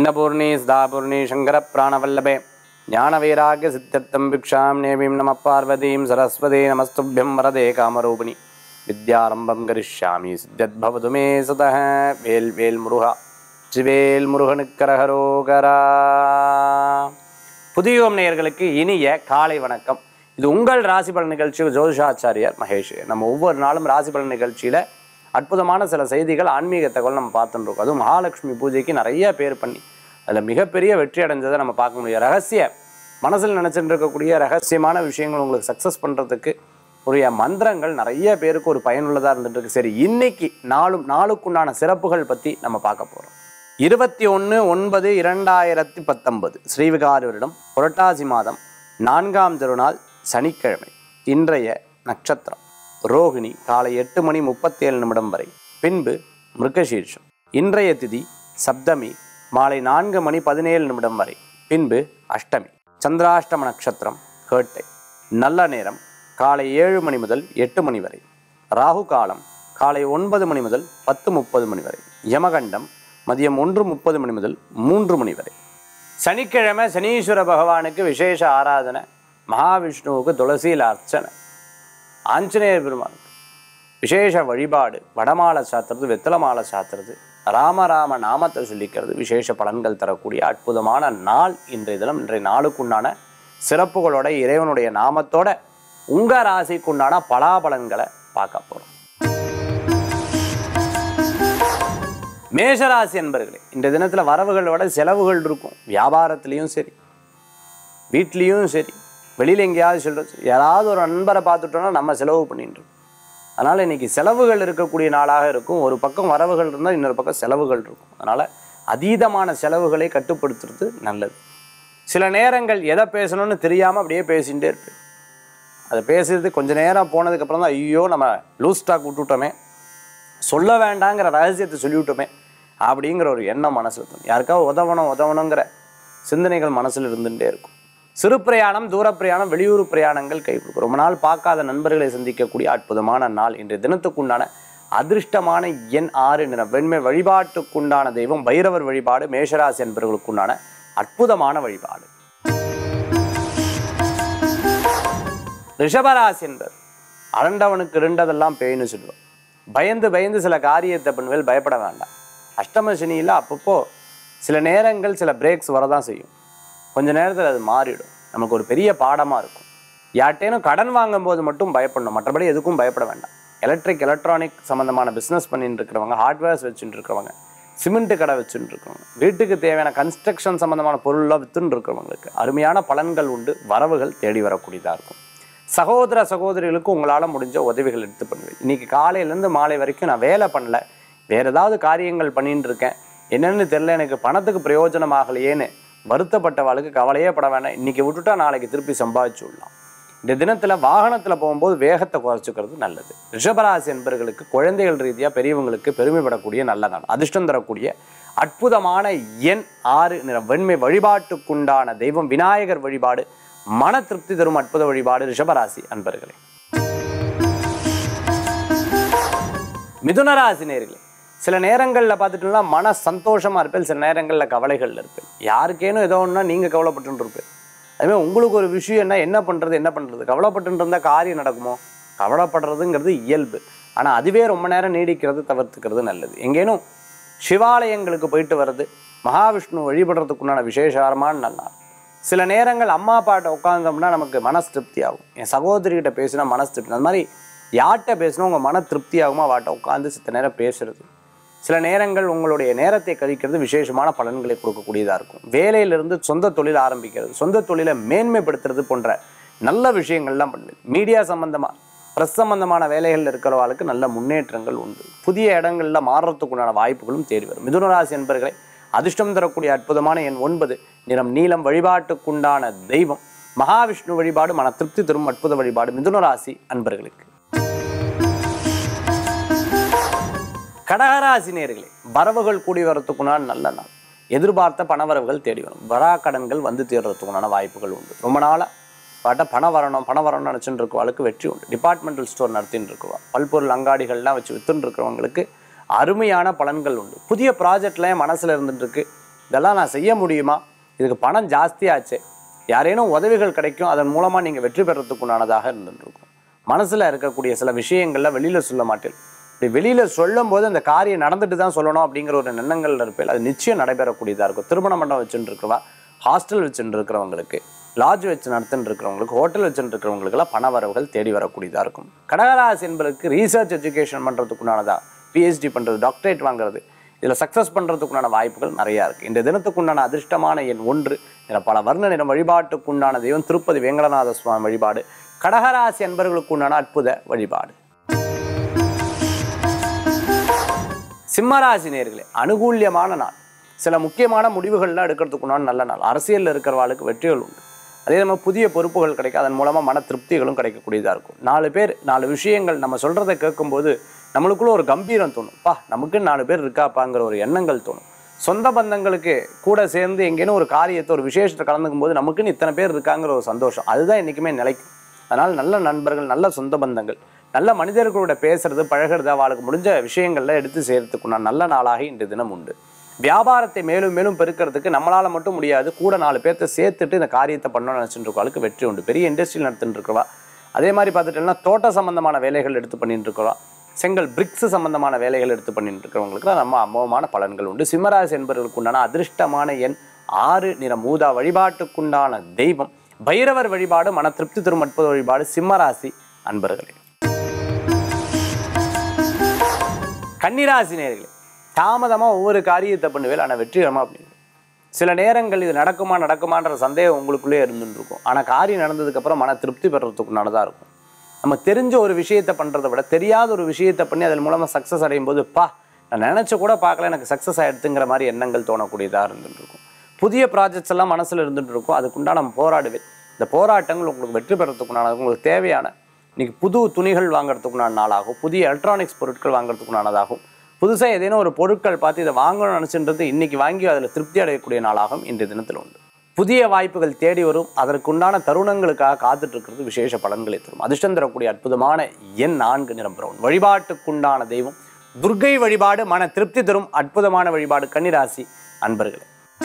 அன்னபூர்ணி சதாபூர்ணி சங்கர பிராணவல்லபே ஞான வைராகிய சித்தர்த்தம் பிக்ஷாம் நேமீம் நம பார்வதீம் சரஸ்வதே நமஸ்துபியம் வரதே காமரூபிணி வித்யாரம்பம் கரிஷ்யாமி சித்தத்பவது மே சதः வேல் வேல் முருகா சிவேல் முருகனுக்கரகரோகரா புதியோம் நேயர்களுக்கு இனிய காலை வணக்கம் இது உங்கள் ராசி பலன் நிகழ்ச்சி ஜோதிஷாச்சாரியார் மகேஷ் நம்ம ஒவ்வொரு நாளும் ராசி பலன் நிகழ்ச்சியில் அற்புதமான சில செய்திகள் ஆன்மீக தகவல் நம்ம பார்த்துட்டு இருக்கோம் அதுவும் மகாலட்சுமி பூஜைக்கு நிறைய பேர் பண்ணி அதில் மிகப்பெரிய வெற்றி அடைஞ்சதை நம்ம பார்க்க முடியும் ரகசிய மனசில் நினச்சிட்டு இருக்கக்கூடிய ரகசியமான விஷயங்கள் உங்களுக்கு சக்ஸஸ் பண்ணுறதுக்கு உரிய மந்திரங்கள் நிறைய பேருக்கு ஒரு பயனுள்ளதாக இருந்துட்டு இருக்கு சரி இன்னைக்கு நாளும் நாளுக்குண்டான சிறப்புகள் பற்றி நம்ம பார்க்க போகிறோம் இருபத்தி ஒன்று ஒன்பது இரண்டாயிரத்தி பத்தொன்பது ஸ்ரீவிகாரி வருடம் புரட்டாசி மாதம் நான்காம் திருநாள் சனிக்கிழமை இன்றைய நட்சத்திரம் ரோகிணி காலை எட்டு மணி முப்பத்தேழு நிமிடம் வரை பின்பு மிருகசீர்ஷம் இன்றைய திதி சப்தமி மாலை நான்கு மணி பதினேழு நிமிடம் வரை பின்பு அஷ்டமி சந்திராஷ்டம நட்சத்திரம் கேட்டை நல்ல நேரம் காலை ஏழு மணி முதல் எட்டு மணி வரை ராகு காலம் காலை ஒன்பது மணி முதல் பத்து முப்பது மணி வரை யமகண்டம் மதியம் ஒன்று முப்பது மணி முதல் மூன்று மணி வரை சனிக்கிழமை சனீஸ்வர பகவானுக்கு விசேஷ ஆராதனை மகாவிஷ்ணுவுக்கு துளசியில் அர்ச்சனை ஆஞ்சநேயர் பெருமானுக்கு விசேஷ வழிபாடு வடமாலை சாத்துறது வெத்தலை மாலை சாத்துறது ராமராம நாமத்தை சொல்லிக்கிறது விசேஷ பலன்கள் தரக்கூடிய அற்புதமான நாள் இன்றைய தினம் இன்றைய நாளுக்குண்டான சிறப்புகளோட இறைவனுடைய நாமத்தோட உங்க ராசிக்குண்டான பலாபலன்களை பார்க்க போறோம் மேஷராசி என்பர்களே இந்த தினத்துல வரவுகளோட செலவுகள் இருக்கும் வியாபாரத்திலையும் சரி வீட்லேயும் சரி வெளியில் எங்கேயாவது சொல்கிறது யாராவது ஒரு நண்பரை பார்த்துட்டோன்னா நம்ம செலவு பண்ணிட்டு இருக்கோம் அதனால் இன்றைக்கி செலவுகள் இருக்கக்கூடிய நாளாக இருக்கும் ஒரு பக்கம் வரவுகள் இருந்தால் இன்னொரு பக்கம் செலவுகள் இருக்கும் அதனால் அதீதமான செலவுகளை கட்டுப்படுத்துறது நல்லது சில நேரங்கள் எதை பேசணும்னு தெரியாமல் அப்படியே பேசிகிட்டே இருப்பேன் அதை பேசுறது கொஞ்ச நேரம் போனதுக்கப்புறம் தான் ஐயோ நம்ம லூஸ் ஸ்டாக் விட்டுவிட்டோமே சொல்ல வேண்டாங்கிற ரகசியத்தை சொல்லிவிட்டோமே அப்படிங்கிற ஒரு எண்ணம் மனசில் தோணும் யாருக்காவது உதவணும் உதவணுங்கிற சிந்தனைகள் மனசில் இருந்துகிட்டே இருக்கும் சிறு பிரயாணம் தூர பிரயாணம் வெளியூர் பிரயாணங்கள் கை கொடுக்கும் ரொம்ப நாள் பார்க்காத நண்பர்களை சந்திக்கக்கூடிய அற்புதமான நாள் இன்றைய தினத்துக்குண்டான அதிர்ஷ்டமான எண் ஆறு நிறம் வெண்மை வழிபாட்டுக்குண்டான தெய்வம் பைரவர் வழிபாடு மேஷராசி என்பவர்களுக்குண்டான அற்புதமான வழிபாடு ரிஷபராசி என்பது அரண்டவனுக்கு இருண்டதெல்லாம் பேய்னு சொல்லுவோம் பயந்து பயந்து சில காரியத்தை பண்ணுவேல் பயப்பட வேண்டாம் அஷ்டம சனியில் அப்பப்போ சில நேரங்கள் சில பிரேக்ஸ் வரதான் செய்யும் கொஞ்ச நேரத்தில் அது மாறிடும் நமக்கு ஒரு பெரிய பாடமாக இருக்கும் யார்ட்டேனும் கடன் வாங்கும்போது மட்டும் பயப்படணும் மற்றபடி எதுக்கும் பயப்பட வேண்டாம் எலக்ட்ரிக் எலக்ட்ரானிக் சம்மந்தமான பிஸ்னஸ் பண்ணிட்டு இருக்கிறவங்க ஹார்ட்வேர்ஸ் வச்சுட்டு இருக்கிறவங்க சிமெண்ட் கடை வச்சுட்டு இருக்கிறவங்க வீட்டுக்கு தேவையான கன்ஸ்ட்ரக்ஷன் சம்மந்தமான பொருள்லாம் வித்துன்னு இருக்கிறவங்களுக்கு அருமையான பலன்கள் உண்டு வரவுகள் தேடி வரக்கூடியதாக இருக்கும் சகோதர சகோதரிகளுக்கு உங்களால் முடிஞ்ச உதவிகள் எடுத்து பண்ணுவேன் இன்னைக்கு காலையிலேருந்து மாலை வரைக்கும் நான் வேலை பண்ணல வேற ஏதாவது காரியங்கள் பண்ணிட்டு இருக்கேன் என்னன்னு தெரியல எனக்கு பணத்துக்கு பிரயோஜனம் ஆகலையேன்னு வருத்தப்பட்டவாளுக்கு கவலையே பட வேண்டாம் இன்னைக்கு விட்டுட்டா நாளைக்கு திருப்பி சம்பாதிச்சு விடலாம் இந்த தினத்தில் வாகனத்தில் போகும்போது வேகத்தை குறைச்சிக்கிறது நல்லது ரிஷபராசி என்பர்களுக்கு குழந்தைகள் ரீதியாக பெரியவங்களுக்கு பெருமைப்படக்கூடிய நல்ல நாள் அதிர்ஷ்டம் தரக்கூடிய அற்புதமான எண் ஆறு நிறம் வெண்மை வழிபாட்டுக்குண்டான தெய்வம் விநாயகர் வழிபாடு மன திருப்தி தரும் அற்புத வழிபாடு ரிஷபராசி அன்பர்களே மிதுனராசி நேர்களே சில நேரங்களில் பார்த்துட்டோம்னா மன சந்தோஷமாக இருப்பேன் சில நேரங்களில் கவலைகள் இருப்பேன் யாருக்கேனும் ஏதோ ஒன்றா நீங்கள் கவலைப்பட்டு இருப்பேன் அதுமாதிரி உங்களுக்கு ஒரு விஷயம் என்ன என்ன பண்ணுறது என்ன பண்ணுறது கவலைப்பட்டு இருந்தால் காரியம் நடக்குமோ கவலைப்படுறதுங்கிறது இயல்பு ஆனால் அதுவே ரொம்ப நேரம் நீடிக்கிறது தவிர்த்துக்கிறது நல்லது எங்கேனும் சிவாலயங்களுக்கு போயிட்டு வர்றது மகாவிஷ்ணு வழிபடுறதுக்குண்டான விசேஷமான நல்ல நாள் சில நேரங்கள் அம்மா அப்பாட்ட உட்காந்தோம்னா நமக்கு மனசு திருப்தி ஆகும் என் சகோதரிகிட்ட பேசினா மனசு திருப்தி அந்த மாதிரி யார்கிட்ட பேசினா உங்கள் மன திருப்தி ஆகுமோ அவட்ட உட்காந்து சித்த நேரம் பேசுறது சில நேரங்கள் உங்களுடைய நேரத்தை கழிக்கிறது விசேஷமான பலன்களை கொடுக்கக்கூடியதாக இருக்கும் வேலையிலிருந்து சொந்த தொழில் ஆரம்பிக்கிறது சொந்த தொழிலை மேன்மைப்படுத்துறது போன்ற நல்ல விஷயங்கள்லாம் பண்ணுவேன் மீடியா சம்பந்தமாக ப்ரெஸ் சம்பந்தமான வேலைகளில் இருக்கிறவர்களுக்கு நல்ல முன்னேற்றங்கள் உண்டு புதிய இடங்களில் மாறுறதுக்குண்டான வாய்ப்புகளும் தேடி வரும் மிதுனராசி என்பர்களை அதிர்ஷ்டம் தரக்கூடிய அற்புதமான எண் ஒன்பது நிறம் நீலம் வழிபாட்டுக்குண்டான தெய்வம் மகாவிஷ்ணு வழிபாடு மன திருப்தி தரும் அற்புத வழிபாடு மிதுனராசி அன்பர்களுக்கு கடகராசி நேர்களே வரவுகள் கூடி வரத்துக்குண்டான நல்ல நாள் எதிர்பார்த்த பணவரவுகள் தேடி வரும் வரா கடன்கள் வந்து தீர்றதுக்குண்டான வாய்ப்புகள் உண்டு ரொம்ப நாளாக பாட்ட பணம் வரணும் பணம் வரணும்னு நினச்சிட்டு இருக்கவாளுக்கு வெற்றி உண்டு டிபார்ட்மெண்டல் ஸ்டோர் நடத்தின்னு இருக்குவா பல்பொருள் அங்காடிகள்லாம் வச்சு வித்துன்னு இருக்கிறவங்களுக்கு அருமையான பலன்கள் உண்டு புதிய ப்ராஜெக்ட்லாம் மனசில் இருந்துட்டு இருக்கு இதெல்லாம் நான் செய்ய முடியுமா இதுக்கு பணம் ஜாஸ்தியாச்சு யாரேனும் உதவிகள் கிடைக்கும் அதன் மூலமாக நீங்கள் வெற்றி பெறத்துக்குண்டானதாக இருந்துருக்கும் மனசில் இருக்கக்கூடிய சில விஷயங்களில் வெளியில் சொல்ல மாட்டேன் இப்படி வெளியில் சொல்லும் போது அந்த காரியம் நடந்துட்டு தான் சொல்லணும் அப்படிங்கிற ஒரு எண்ணங்கள் இருப்பேன் அது நிச்சயம் நடைபெறக்கூடியதாக இருக்கும் திருமண மண்டபம் வச்சுட்டு இருக்கிறவா ஹாஸ்டல் வச்சுட்டு இருக்கிறவங்களுக்கு லாட்ஜ் வச்சு நடத்துட்டு இருக்கிறவங்களுக்கு ஹோட்டல் வச்சுட்டு இருக்கிறவங்களுக்கெல்லாம் பண வரவுகள் தேடி வரக்கூடியதாக இருக்கும் கடகராசி என்பதற்கு ரீசர்ச் எஜுகேஷன் பண்ணுறதுக்குண்டானதா பிஹெச்டி பண்ணுறது டாக்டரேட் வாங்குறது இதில் சக்ஸஸ் பண்ணுறதுக்குண்டான வாய்ப்புகள் நிறையா இருக்குது இந்த தினத்துக்குண்டான அதிர்ஷ்டமான எண் ஒன்று இதில் பல வர்ண நிறம் வழிபாட்டுக்குண்டான தெய்வம் திருப்பதி வேங்கடநாத சுவாமி வழிபாடு கடகராசி என்பவர்களுக்குண்டான அற்புத வழிபாடு சிம்மராசி நேர்களே அனுகூல்யமான நாள் சில முக்கியமான முடிவுகள்லாம் எடுக்கிறதுக்குண்டான நல்ல நாள் அரசியலில் இருக்கிறவாளுக்கு வெற்றிகள் உண்டு அதே மாதிரி புதிய பொறுப்புகள் கிடைக்கும் அதன் மூலமாக மன திருப்திகளும் கிடைக்கக்கூடியதாக இருக்கும் நாலு பேர் நாலு விஷயங்கள் நம்ம சொல்கிறத கேட்கும்போது நம்மளுக்குள்ள ஒரு கம்பீரம் தோணும் பா நமக்கு நாலு பேர் இருக்காப்பாங்கிற ஒரு எண்ணங்கள் தோணும் சொந்த பந்தங்களுக்கு கூட சேர்ந்து எங்கேனும் ஒரு காரியத்தை ஒரு விசேஷத்தை கலந்துக்கும் போது நமக்குன்னு இத்தனை பேர் இருக்காங்கிற ஒரு சந்தோஷம் அதுதான் என்றைக்குமே நிலைக்கும் அதனால் நல்ல நண்பர்கள் நல்ல சொந்த பந்தங்கள் நல்ல மனிதர்களோட பேசுறது பழகிறது அவளுக்கு முடிஞ்ச விஷயங்கள்ல எடுத்து செய்யறதுக்கு நான் நல்ல நாளாக இன்று தினம் உண்டு வியாபாரத்தை மேலும் மேலும் பெருக்கிறதுக்கு நம்மளால மட்டும் முடியாது கூட நாலு பேர்த்த சேர்த்துட்டு இந்த காரியத்தை பண்ணணும்னு நினச்சிட்டு இருக்கவாளுக்கு வெற்றி உண்டு பெரிய இண்டஸ்ட்ரி நடத்திட்டு இருக்கவா அதே மாதிரி பார்த்துட்டோம்னா தோட்ட சம்பந்தமான வேலைகள் எடுத்து பண்ணிட்டு இருக்கவா செங்கல் பிரிக்ஸ் சம்பந்தமான வேலைகள் எடுத்து பண்ணிட்டு இருக்கிறவங்களுக்கு நம்ம அமோகமான பலன்கள் உண்டு சிம்மராசி என்பவர்களுக்கு உண்டான அதிர்ஷ்டமான எண் ஆறு நிற மூதா வழிபாட்டுக்குண்டான தெய்வம் பைரவர் வழிபாடு மன திருப்தி தரும் அற்புத வழிபாடு சிம்மராசி அன்பர்களே கன்னிராசி நேர்களே தாமதமாக ஒவ்வொரு காரியத்தை பண்ணுவேன் ஆனால் வெற்றிகரமாக அப்படின்னு சில நேரங்கள் இது நடக்குமா நடக்குமான்ற சந்தேகம் உங்களுக்குள்ளே இருந்துட்டு இருக்கும் ஆனால் காரியம் நடந்ததுக்கப்புறம் மன திருப்தி பெறத்துக்குண்டானதாக இருக்கும் நம்ம தெரிஞ்ச ஒரு விஷயத்தை பண்ணுறதை விட தெரியாத ஒரு விஷயத்தை பண்ணி அதன் மூலமாக சக்ஸஸ் அடையும் போது பா நான் நினச்ச கூட பார்க்கல எனக்கு சக்ஸஸ் ஆகிடுதுங்கிற மாதிரி எண்ணங்கள் தோணக்கூடியதாக இருந்துட்டு இருக்கும் புதிய ப்ராஜெக்ட்ஸ் எல்லாம் மனசில் இருந்துட்டு இருக்கும் அதுக்குண்டான நம்ம போராடுவேன் இந்த போராட்டங்கள் உங்களுக்கு வெற்றி பெறத்துக்குண்டான உங்களுக்கு தேவையான இன்னைக்கு புது துணிகள் வாங்குறதுக்குண்டான நாளாகும் புதிய எலக்ட்ரானிக்ஸ் பொருட்கள் வாங்குறதுக்குண்டானதாகும் புதுசாக ஏதேனும் ஒரு பொருட்கள் பார்த்து இதை வாங்கணும்னு நினச்சின்றது இன்னைக்கு வாங்கி அதில் திருப்தி அடையக்கூடிய நாளாகும் இன்றைய தினத்தில் உண்டு புதிய வாய்ப்புகள் தேடி வரும் அதற்குண்டான தருணங்களுக்காக காத்துட்டு இருக்கிறது விசேஷ பலன்களை தரும் அதிர்ஷ்டம் தரக்கூடிய அற்புதமான எண் நான்கு நிறம் பிரவுன் வழிபாட்டுக்குண்டான தெய்வம் துர்க்கை வழிபாடு மன திருப்தி தரும் அற்புதமான வழிபாடு கன்னிராசி அன்பர்களே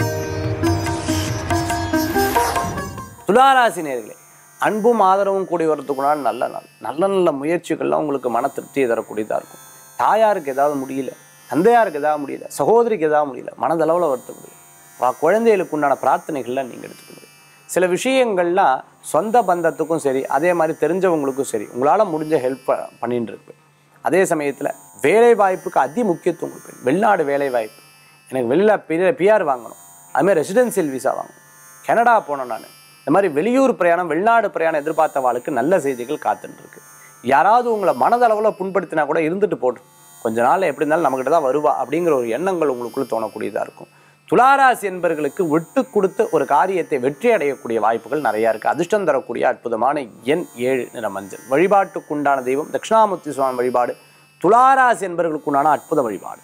துளாராசி நேர்களே அன்பும் ஆதரவும் கூடி வரதுக்குனால நல்ல நாள் நல்ல நல்ல முயற்சிகள்லாம் உங்களுக்கு மன திருப்தியை தரக்கூடியதாக இருக்கும் தாயாருக்கு ஏதாவது முடியல தந்தையாருக்கு ஏதாவது முடியல சகோதரிக்கு ஏதாவது முடியல மனதளவில் வருத்தப்படுது வா குழந்தைகளுக்கு உண்டான பிரார்த்தனைகள்லாம் நீங்கள் எடுத்துக்கணும் சில விஷயங்கள்லாம் சொந்த பந்தத்துக்கும் சரி அதே மாதிரி தெரிஞ்சவங்களுக்கும் சரி உங்களால் முடிஞ்ச ஹெல்ப் பண்ணிட்டு இருக்கு அதே சமயத்தில் வேலை வாய்ப்புக்கு அதி முக்கியத்துவம் கொடுப்பேன் வெளிநாடு வேலை வாய்ப்பு எனக்கு வெளியில் பிஆர் வாங்கணும் அதுமாதிரி ரெசிடென்சியல் விசா வாங்கணும் கனடா போனேன் நான் இந்த மாதிரி வெளியூர் பிரயாணம் வெளிநாடு பிரயாணம் எதிர்பார்த்தவாளுக்கு நல்ல செய்திகள் காத்துட்டு இருக்கு யாராவது உங்களை மனதளவில் புண்படுத்தினா கூட இருந்துட்டு போட்டும் கொஞ்ச நாள் எப்படி இருந்தாலும் நம்மகிட்ட தான் வருவா அப்படிங்கிற ஒரு எண்ணங்கள் உங்களுக்குள்ள தோணக்கூடியதாக இருக்கும் துளாராசி என்பவர்களுக்கு விட்டு கொடுத்து ஒரு காரியத்தை வெற்றி அடையக்கூடிய வாய்ப்புகள் நிறையா இருக்குது அதிர்ஷ்டம் தரக்கூடிய அற்புதமான எண் ஏழு நிற மஞ்சள் வழிபாட்டுக்குண்டான தெய்வம் தட்சிணாமூர்த்தி சுவாமி வழிபாடு துளாராசி என்பவர்களுக்குண்டான அற்புத வழிபாடு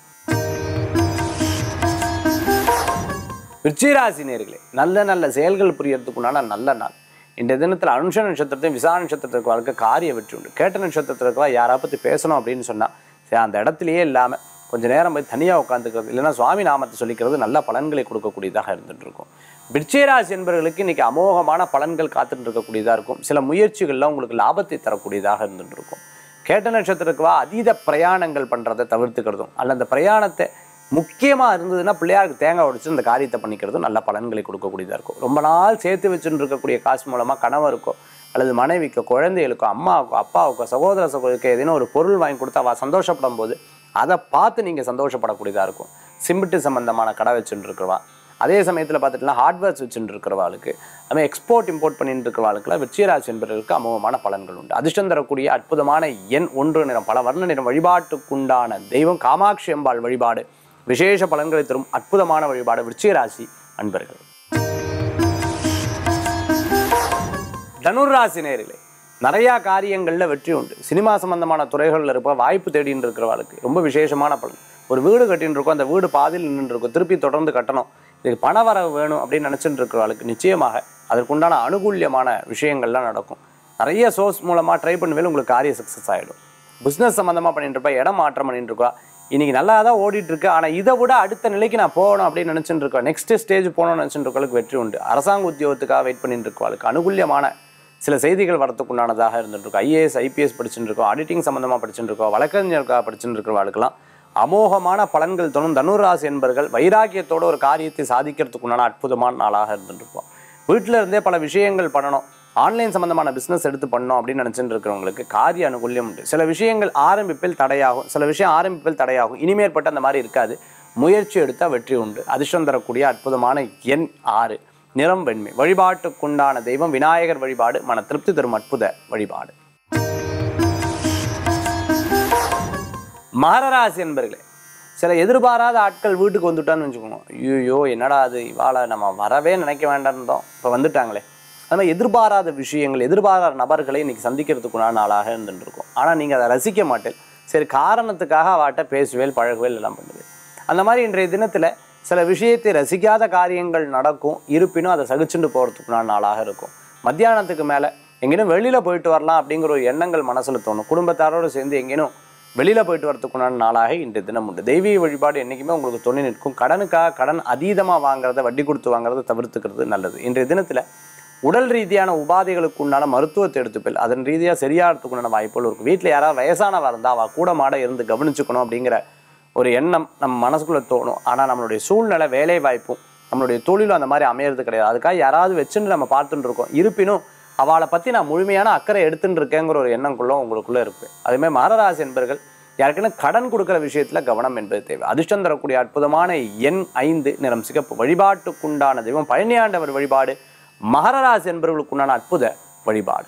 விருச்சிராசி நேர்களே நல்ல நல்ல செயல்கள் புரியறதுக்குண்டான நல்ல நாள் இந்த தினத்தில் அனுஷ நட்சத்திரத்தையும் விசா நட்சத்திரத்திற்கு வாழ்க்கை காரிய வெற்றி உண்டு கேட்ட நட்சத்திரத்திற்கு யாரை பற்றி பேசணும் அப்படின்னு சொன்னால் சரி அந்த இடத்துலையே இல்லாமல் கொஞ்ச நேரம் போய் தனியாக உட்காந்துக்கிறது இல்லைன்னா சுவாமி நாமத்தை சொல்லிக்கிறது நல்ல பலன்களை கொடுக்கக்கூடியதாக இருந்துட்டு இருக்கும் விருச்சிகராசி என்பவர்களுக்கு இன்னைக்கு அமோகமான பலன்கள் காத்துட்டு இருக்கக்கூடியதாக இருக்கும் சில முயற்சிகள்லாம் உங்களுக்கு லாபத்தை தரக்கூடியதாக இருந்துட்டு இருக்கும் கேட்ட நட்சத்திரத்துக்குவா அதீத பிரயாணங்கள் பண்ணுறதை தவிர்த்துக்கிறதும் அல்ல அந்த பிரயாணத்தை முக்கியமாக இருந்ததுன்னா பிள்ளையாருக்கு தேங்காய் உடைச்சு இந்த காரியத்தை பண்ணிக்கிறதும் நல்ல பலன்களை கொடுக்கக்கூடியதாக இருக்கும் ரொம்ப நாள் சேர்த்து வச்சுட்டு இருக்கக்கூடிய காசு மூலமாக கணவருக்கோ அல்லது மனைவிக்கோ குழந்தைகளுக்கோ அம்மாவுக்கோ அப்பாவுக்கோ சகோதர சகோதரிக்கோ ஏதேனும் ஒரு பொருள் வாங்கி கொடுத்தா அவள் சந்தோஷப்படும் போது அதை பார்த்து நீங்கள் சந்தோஷப்படக்கூடியதாக இருக்கும் சிமெண்ட்டு சம்பந்தமான கடை வச்சுட்டு இருக்கிறவா அதே சமயத்தில் பார்த்துட்டுனா ஹார்ட்வேர்ஸ் வச்சுட்டு இருக்கிறவாளுக்கு அதுமாதிரி எக்ஸ்போர்ட் இம்போர்ட் பண்ணிட்டு இருக்கிறவாளுக்குலாம் வெற்றியராசி என்பவர்களுக்கு அமோகமான பலன்கள் உண்டு அதிர்ஷ்டம் தரக்கூடிய அற்புதமான எண் ஒன்று நிறம் பல வர்ண நிறம் வழிபாட்டுக்குண்டான தெய்வம் காமாட்சி அம்பாள் வழிபாடு விசேஷ பலன்களை தரும் அற்புதமான வழிபாடு விருச்சிகராசி அன்பர்கள் தனுராசி நேரிலே நிறையா காரியங்களில் வெற்றி உண்டு சினிமா சம்பந்தமான துறைகளில் இருப்ப வாய்ப்பு தேடின்னு இருக்கிறவளுக்கு ரொம்ப விசேஷமான பலன் ஒரு வீடு கட்டின்னு இருக்கோம் அந்த வீடு பாதியில் நின்று இருக்கும் திருப்பி தொடர்ந்து கட்டணும் இதுக்கு பண வரவு வேணும் அப்படின்னு நினச்சிட்டு இருக்கிறவளுக்கு நிச்சயமாக அதற்குண்டான அனுகூல்யமான விஷயங்கள்லாம் நடக்கும் நிறைய சோர்ஸ் மூலமாக ட்ரை பண்ணுவேல உங்களுக்கு காரிய சக்ஸஸ் ஆகிடும் பிஸ்னஸ் சம்மந்தமாக பண்ணிட்டு இருப்பா இடம் மாற்றம் பண்ணிட்டு இருக்கா இன்னைக்கு நல்லா தான் ஓடிட்டு இருக்கு ஆனால் இதை விட அடுத்த நிலைக்கு நான் போகணும் அப்படின்னு நினச்சிட்டு இருக்கோம் நெக்ஸ்ட் ஸ்டேஜ் போகணும்னு நினச்சிட்டு இருக்கவங்களுக்கு வெற்றி உண்டு அரசாங்க உத்தியோகத்துக்காக வெயிட் பண்ணிட்டு இருக்கவங்களுக்கு அனுகூல்யமான சில செய்திகள் வரத்துக்கு உண்டானதாக இருந்துட்டு இருக்கும் ஐஏஎஸ் ஐபிஎஸ் படிச்சுட்டு இருக்கோம் ஆடிட்டிங் சம்மந்தமாக படிச்சுட்டு இருக்கோம் வழக்கறிஞருக்காக படிச்சுட்டு இருக்கிறவர்களுக்கெல்லாம் அமோகமான பலன்கள் தோணும் தனுராசி என்பர்கள் வைராக்கியத்தோட ஒரு காரியத்தை சாதிக்கிறதுக்கு உண்டான அற்புதமான நாளாக இருந்துட்டு இருப்போம் வீட்டில் இருந்தே பல விஷயங்கள் பண்ணணும் ஆன்லைன் சம்பந்தமான பிஸ்னஸ் எடுத்து பண்ணோம் அப்படின்னு நினச்சிட்டு இருக்கிறவங்களுக்கு காரிய அனுகூல்யம் உண்டு சில விஷயங்கள் ஆரம்பிப்பில் தடையாகும் சில விஷயம் ஆரம்பிப்பில் தடையாகும் இனிமேற்பட்டு அந்த மாதிரி இருக்காது முயற்சி எடுத்தால் வெற்றி உண்டு அதிர்ஷ்டம் தரக்கூடிய அற்புதமான எண் ஆறு நிறம் வெண்மை வழிபாட்டுக்குண்டான தெய்வம் விநாயகர் வழிபாடு மன திருப்தி தரும் அற்புத வழிபாடு மகராசி என்பர்களே சில எதிர்பாராத ஆட்கள் வீட்டுக்கு வந்துட்டான்னு வச்சுக்கோங்க ஐயோ என்னடா அது இவாளை நம்ம வரவே நினைக்க வேண்டாம் இருந்தோம் இப்போ வந்துட்டாங்களே அது மாதிரி எதிர்பாராத விஷயங்கள் எதிர்பாராத நபர்களை இன்னைக்கு சந்திக்கிறதுக்குண்டான நாளாக இருந்துட்டு இருக்கும் ஆனால் நீங்கள் அதை ரசிக்க மாட்டேன் சரி காரணத்துக்காக அவாட்ட பேசுவேல் பழகுவேல் எல்லாம் பண்ணுவேன் அந்த மாதிரி இன்றைய தினத்தில் சில விஷயத்தை ரசிக்காத காரியங்கள் நடக்கும் இருப்பினும் அதை சகிச்சுட்டு போகிறதுக்குண்டான நாளாக இருக்கும் மத்தியானத்துக்கு மேலே எங்கேயும் வெளியில் போயிட்டு வரலாம் அப்படிங்கிற ஒரு எண்ணங்கள் மனசில் தோணும் குடும்பத்தாரோடு சேர்ந்து எங்கேயும் வெளியில் போயிட்டு வரதுக்குண்டான நாளாக இன்றைய தினம் உண்டு தெய்வீக வழிபாடு என்றைக்குமே உங்களுக்கு துணை நிற்கும் கடனுக்காக கடன் அதீதமாக வாங்குறத வட்டி கொடுத்து வாங்குறத தவிர்த்துக்கிறது நல்லது இன்றைய தினத்தில் உடல் ரீதியான உபாதைகளுக்கு உண்டான மருத்துவத்தை எடுத்துப்பில் அதன் ரீதியாக சரியாகிறதுக்கு உண்டான வாய்ப்புகள் இருக்கும் வீட்டில் யாராவது வயசானவா இருந்தால் அவள் கூட மாட இருந்து கவனிச்சுக்கணும் அப்படிங்கிற ஒரு எண்ணம் நம்ம மனசுக்குள்ளே தோணும் ஆனால் நம்மளுடைய சூழ்நிலை வேலை வாய்ப்பும் நம்மளுடைய தொழிலும் அந்த மாதிரி அமையிறது கிடையாது அதுக்காக யாராவது வச்சுன்னு நம்ம பார்த்துட்டு இருக்கோம் இருப்பினும் அவளை பற்றி நான் முழுமையான அக்கறை எடுத்துட்டு இருக்கேங்கிற ஒரு எண்ணங்குள்ள உங்களுக்குள்ளே இருக்கு அதேமாதிரி மகராசி என்பர்கள் யாருக்குன்னா கடன் கொடுக்குற விஷயத்தில் கவனம் என்பது தேவை அதிர்ஷ்டம் தரக்கூடிய அற்புதமான எண் ஐந்து நிறம் சிகப்பு வழிபாட்டுக்குண்டான தெய்வம் பழனியாண்டவர் வழிபாடு மகரராசி என்பவர்களுக்குண்டான அற்புத வழிபாடு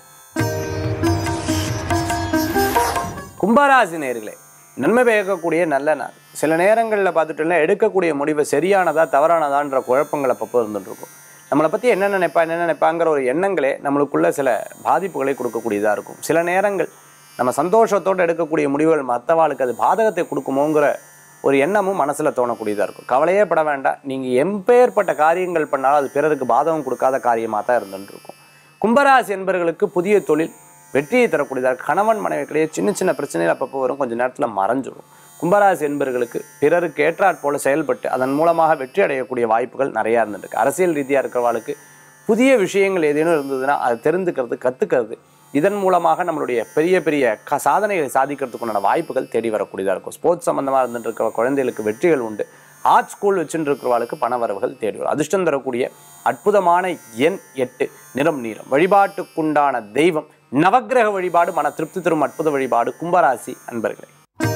கும்பராசி நேர்களே நன்மை பயக்கக்கூடிய நல்ல நாள் சில நேரங்களில் பார்த்துட்டோம்னா எடுக்கக்கூடிய முடிவு சரியானதா தவறானதான்ற குழப்பங்கள் அப்பப்போ இருந்துட்டு இருக்கும் நம்மளை பற்றி என்ன நினைப்பா என்ன நினைப்பாங்கிற ஒரு எண்ணங்களே நம்மளுக்குள்ள சில பாதிப்புகளை கொடுக்கக்கூடியதாக இருக்கும் சில நேரங்கள் நம்ம சந்தோஷத்தோடு எடுக்கக்கூடிய முடிவுகள் மற்றவாளுக்கு அது பாதகத்தை கொடுக்குமோங்கிற ஒரு எண்ணமும் மனசில் தோணக்கூடியதாக இருக்கும் கவலையே பட வேண்டாம் நீங்கள் எம்பெயர்பட்ட காரியங்கள் பண்ணாலும் அது பிறருக்கு பாதகம் கொடுக்காத காரியமாக தான் இருந்துட்டு இருக்கும் கும்பராசி என்பவர்களுக்கு புதிய தொழில் வெற்றியை தரக்கூடியதாக கணவன் மனைவிக்கிடையே சின்ன சின்ன பிரச்சனைகள் அப்பப்போ வரும் கொஞ்சம் நேரத்தில் மறைஞ்சிடும் கும்பராசி என்பவர்களுக்கு பிறருக்கு ஏற்றாற் போல செயல்பட்டு அதன் மூலமாக வெற்றி அடையக்கூடிய வாய்ப்புகள் நிறையா இருந்துருக்கு அரசியல் ரீதியாக இருக்கிறவர்களுக்கு புதிய விஷயங்கள் ஏதேனும் இருந்ததுன்னா அதை தெரிந்துக்கிறது கற்றுக்கிறது இதன் மூலமாக நம்மளுடைய பெரிய பெரிய க சாதனைகளை சாதிக்கிறதுக்குண்டான வாய்ப்புகள் தேடி வரக்கூடியதாக இருக்கும் ஸ்போர்ட்ஸ் சம்மந்தமாக இருந்துட்டு இருக்கிற குழந்தைகளுக்கு வெற்றிகள் உண்டு ஆர்ட் ஸ்கூல் வச்சுட்டு இருக்கிறவர்களுக்கு பண வரவுகள் தேடி வரும் அதிர்ஷ்டம் தரக்கூடிய அற்புதமான எண் எட்டு நிறம் நீரம் வழிபாட்டுக்குண்டான தெய்வம் நவக்கிரக வழிபாடு மன திருப்தி தரும் அற்புத வழிபாடு கும்பராசி அன்பர்களே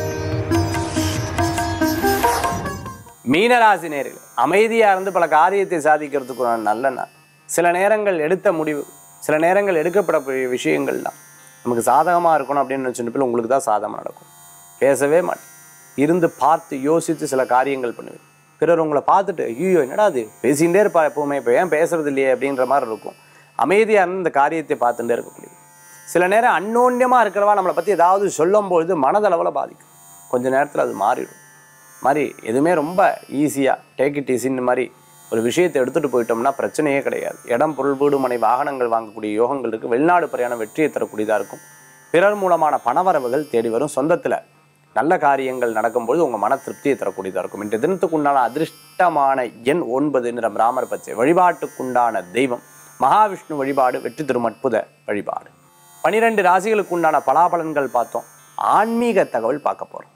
மீனராசி நேர்கள் அமைதியாக இருந்து பல காரியத்தை சாதிக்கிறதுக்கு ஒரு நல்ல நாள் சில நேரங்கள் எடுத்த முடிவு சில நேரங்கள் எடுக்கப்படக்கூடிய விஷயங்கள்லாம் நமக்கு சாதகமாக இருக்கணும் அப்படின்னு நினச்சிட்டு உங்களுக்கு தான் சாதகமாக நடக்கும் பேசவே மாட்டேன் இருந்து பார்த்து யோசித்து சில காரியங்கள் பண்ணுவேன் பிறர் உங்களை பார்த்துட்டு ஐயோ என்னடா அது பேசிகிட்டே இருப்பா எப்பவுமே இப்போ ஏன் பேசுறது இல்லையே அப்படின்ற மாதிரி இருக்கும் அமைதியாக இருந்து இந்த காரியத்தை பார்த்துட்டே இருக்கக்கூடியது சில நேரம் அன்னோன்யமாக இருக்கிறவா நம்மளை பற்றி ஏதாவது சொல்லும்பொழுது மனதளவில் பாதிக்கும் கொஞ்ச நேரத்தில் அது மாறிடும் மாதிரி எதுவுமே ரொம்ப ஈஸியாக டேக் இட் ஈஸின்னு மாதிரி ஒரு விஷயத்தை எடுத்துகிட்டு போயிட்டோம்னா பிரச்சனையே கிடையாது இடம் பொருள் வீடு மனை வாகனங்கள் வாங்கக்கூடிய யோகங்கள் இருக்குது வெளிநாடு பிரயாணம் வெற்றியை தரக்கூடியதாக இருக்கும் பிறர் மூலமான பணவரவுகள் தேடி வரும் சொந்தத்தில் நல்ல காரியங்கள் நடக்கும்பொழுது உங்கள் மன திருப்தியை தரக்கூடியதாக இருக்கும் இன்றைய தினத்துக்குண்டான அதிர்ஷ்டமான எண் ஒன்பது நிறம் ராமர் பச்சை வழிபாட்டுக்குண்டான தெய்வம் மகாவிஷ்ணு வழிபாடு வெற்றி தரும் அற்புத வழிபாடு பனிரெண்டு ராசிகளுக்கு உண்டான பலாபலன்கள் பார்த்தோம் ஆன்மீக தகவல் பார்க்க போகிறோம்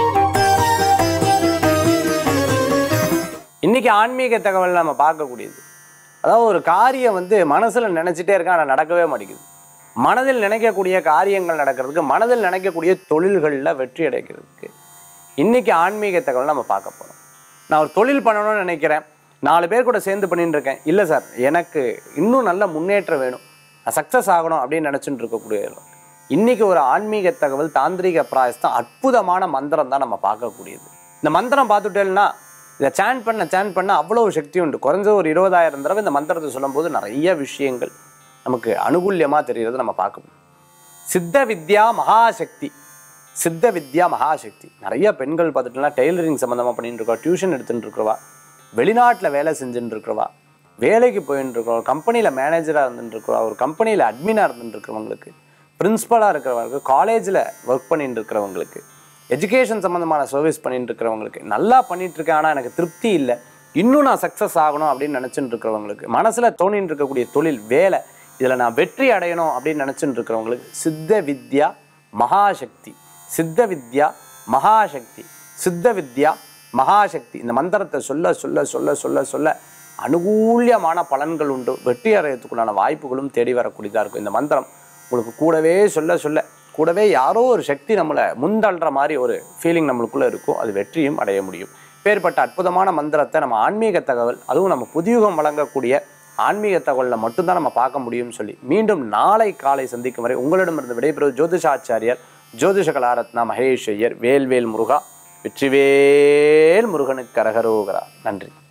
இன்னைக்கு ஆன்மீக தகவல் நம்ம பார்க்கக்கூடியது அதாவது ஒரு காரியம் வந்து மனசில் நினச்சிட்டே இருக்கா ஆனால் நடக்கவே மாட்டேங்குது மனதில் நினைக்கக்கூடிய காரியங்கள் நடக்கிறதுக்கு மனதில் நினைக்கக்கூடிய தொழில்களில் வெற்றி அடைக்கிறதுக்கு இன்னைக்கு ஆன்மீக தகவல் நம்ம பார்க்க போகிறோம் நான் ஒரு தொழில் பண்ணணும்னு நினைக்கிறேன் நாலு பேர் கூட சேர்ந்து பண்ணிட்டு இருக்கேன் இல்லை சார் எனக்கு இன்னும் நல்ல முன்னேற்றம் வேணும் நான் சக்ஸஸ் ஆகணும் அப்படின்னு நினச்சிட்டு இருக்கக்கூடிய இன்னைக்கு ஒரு ஆன்மீக தகவல் தாந்திரிக பிராயஸ்தான் அற்புதமான மந்திரம் தான் நம்ம பார்க்கக்கூடியது இந்த மந்திரம் பார்த்துட்டேன்னா இதை சேன் பண்ண சேன் பண்ண அவ்வளோ சக்தி உண்டு குறைஞ்ச ஒரு இருபதாயிரம் தடவை இந்த மந்திரத்தை சொல்லும்போது நிறைய விஷயங்கள் நமக்கு அனுகூல்யமாக தெரிகிறது நம்ம பார்க்க முடியும் சித்த வித்யா மகாசக்தி சித்த வித்யா மகாசக்தி நிறைய பெண்கள் பார்த்துட்டுனா டெய்லரிங் சம்மந்தமாக பண்ணிட்டு இருக்கோம் டியூஷன் எடுத்துட்டு இருக்கிறவா வெளிநாட்டில் வேலை செஞ்சுட்டு இருக்கிறவா வேலைக்கு போயிட்டு இருக்கிறோம் கம்பெனியில் மேனேஜராக இருந்துட்டு இருக்கிறவா ஒரு கம்பெனியில் அட்மினாக இருந்துட்டு இருக்கிறவங்களுக்கு பிரின்ஸ்பலாக இருக்கிறவங்களுக்கு காலேஜில் ஒர்க் பண்ணிட்டு இருக்கிறவங்களுக்கு எஜுகேஷன் சம்மந்தமான சர்வீஸ் பண்ணிட்டு இருக்கிறவங்களுக்கு நல்லா பண்ணிட்டு இருக்கேன் ஆனால் எனக்கு திருப்தி இல்லை இன்னும் நான் சக்ஸஸ் ஆகணும் அப்படின்னு நினச்சிட்டு இருக்கிறவங்களுக்கு மனசில் தோணிட்டு இருக்கக்கூடிய தொழில் வேலை இதில் நான் வெற்றி அடையணும் அப்படின்னு நினச்சிட்டு இருக்கிறவங்களுக்கு சித்த வித்யா மகாசக்தி சித்த வித்யா மகாசக்தி சித்த வித்யா மகாசக்தி இந்த மந்திரத்தை சொல்ல சொல்ல சொல்ல சொல்ல சொல்ல அனுகூல்யமான பலன்கள் உண்டு வெற்றி அடையறதுக்குண்டான வாய்ப்புகளும் தேடி வரக்கூடியதாக இருக்கும் இந்த மந்திரம் உங்களுக்கு கூடவே சொல்ல சொல்ல கூடவே யாரோ ஒரு சக்தி நம்மளை முந்தள்ளுற மாதிரி ஒரு ஃபீலிங் நம்மளுக்குள்ளே இருக்கும் அது வெற்றியும் அடைய முடியும் பேர்பட்ட அற்புதமான மந்திரத்தை நம்ம ஆன்மீக தகவல் அதுவும் நம்ம புதியுகம் வழங்கக்கூடிய ஆன்மீக தகவலில் மட்டும்தான் நம்ம பார்க்க முடியும்னு சொல்லி மீண்டும் நாளை காலை சந்திக்கும் வரை உங்களிடமிருந்து விடைபெறுவது ஜோதிஷாச்சாரியர் ஜோதிஷ கலாரத்னா மகேஷ் ஐயர் வேல்வேல் முருகா வெற்றிவேல் முருகனுக்கு கரகரோகரா நன்றி